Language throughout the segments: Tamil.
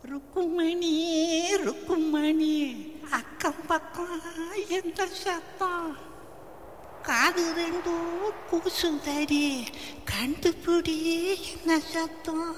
ருக்குமணி ருக்குமணி அக்கம் பக்கம் எந்த சத்தம் காது ரெண்டும் கூசுதடி கண்டுபிடி என்ன சத்தம்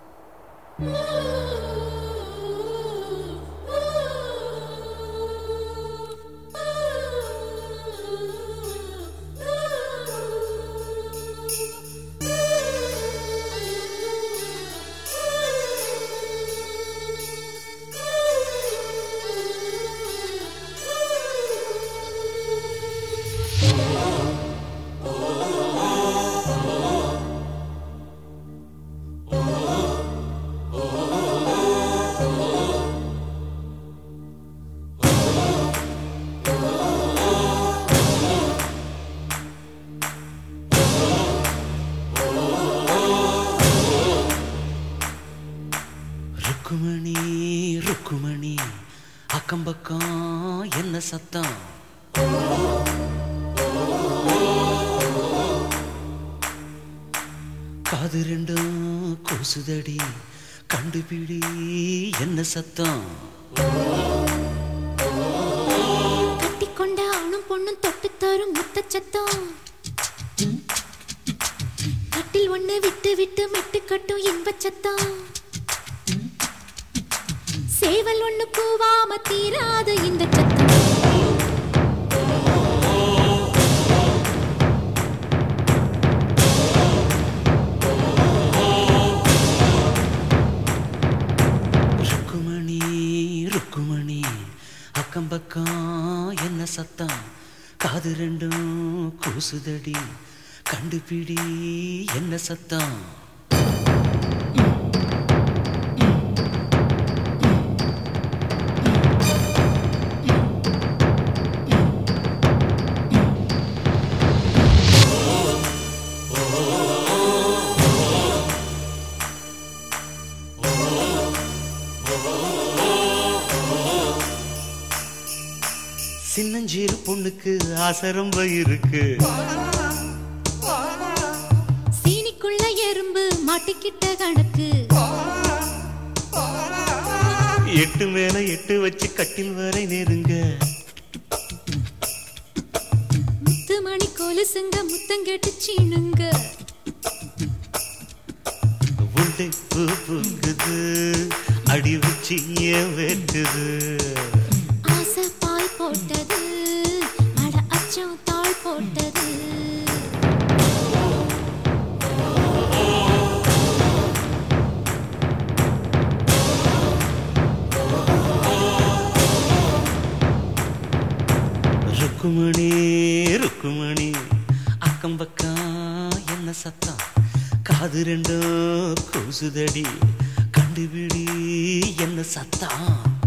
ருக்குமணி ருக்குமணி அக்கம் பக்கம் என்ன சத்தம் காது ரெண்டும் கூசுதடி கண்டுபிடி என்ன சத்தம் கட்டிக்கொண்ட ஆணும் பொண்ணும் தொட்டு தரும் முத்த சத்தம் கட்டில் ஒண்ணு விட்டு விட்டு மெட்டு கட்டும் இன்ப சத்தம் சேவல் ஒண்ணு கூவாம தீராத இந்த சத்தம் ருக்குமணி ருக்குமணி அக்கம் பக்கம் என்ன சத்தம் காது ரெண்டும் கூசுதடி கண்டுபிடி என்ன சத்தம் சின்னஞ்சீரு பொண்ணுக்கு ஆசை ரொம்ப இருக்கு சீனிக்குள்ள எறும்பு மாட்டிக்கிட்ட கணக்கு எட்டு மேல எட்டு வச்சு கட்டில் வரை நெருங்க முத்து மணி கொலுசுங்க முத்தங்கெட்டு சீனுங்க உண்டை பூ பூக்குது அடி வச்சு ஏன் வெட்டுது ஆசை பாய் போட்டது அட அச்சம் தாழ் போட்டது ருக்குமணி ருக்குமணி அக்கம் பக்கம் என்ன சத்தம் காது ரெண்டும் கூசுதடி கண்டுபிடி என்ன சத்தம்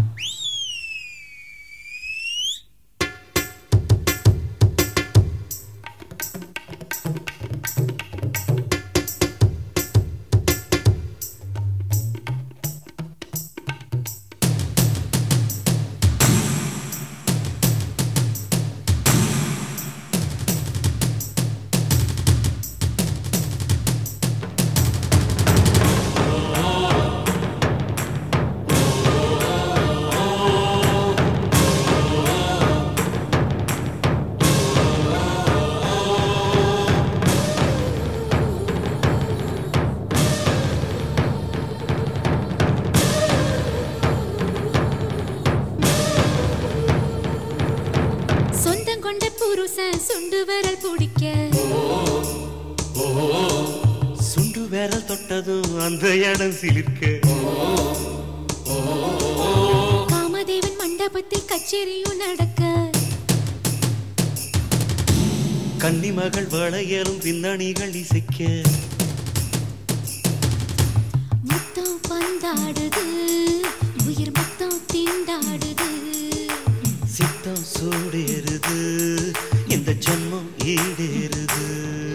சொந்தம் கொண்ட புருஷன் சுண்டு விரல் பிடிக்க சுண்டு விரல் தொட்டதும் அந்த இடம் சிலிர்க்க காமதேவன் மண்டபத்தில் கச்சேரியும் நடக்க கன்னிமகள் வளையலும் பின்னணிகள் இசைக்க முத்தம் பந்தாடுது உயிர் முத்தம் திண்டாடுது சித்தம் சூடேறுது இந்த ஜென்மம் ஈடேறுது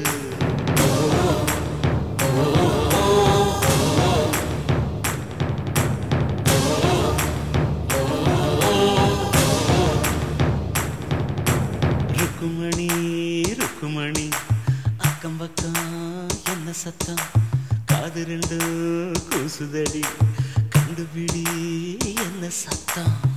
ருக்குமணி ருக்குமணி அக்கம் பக்கம் என்ன சத்தம் காது ரெண்டு கூசுதடி கண்டு கண்டுபிடி என்ன சத்தம்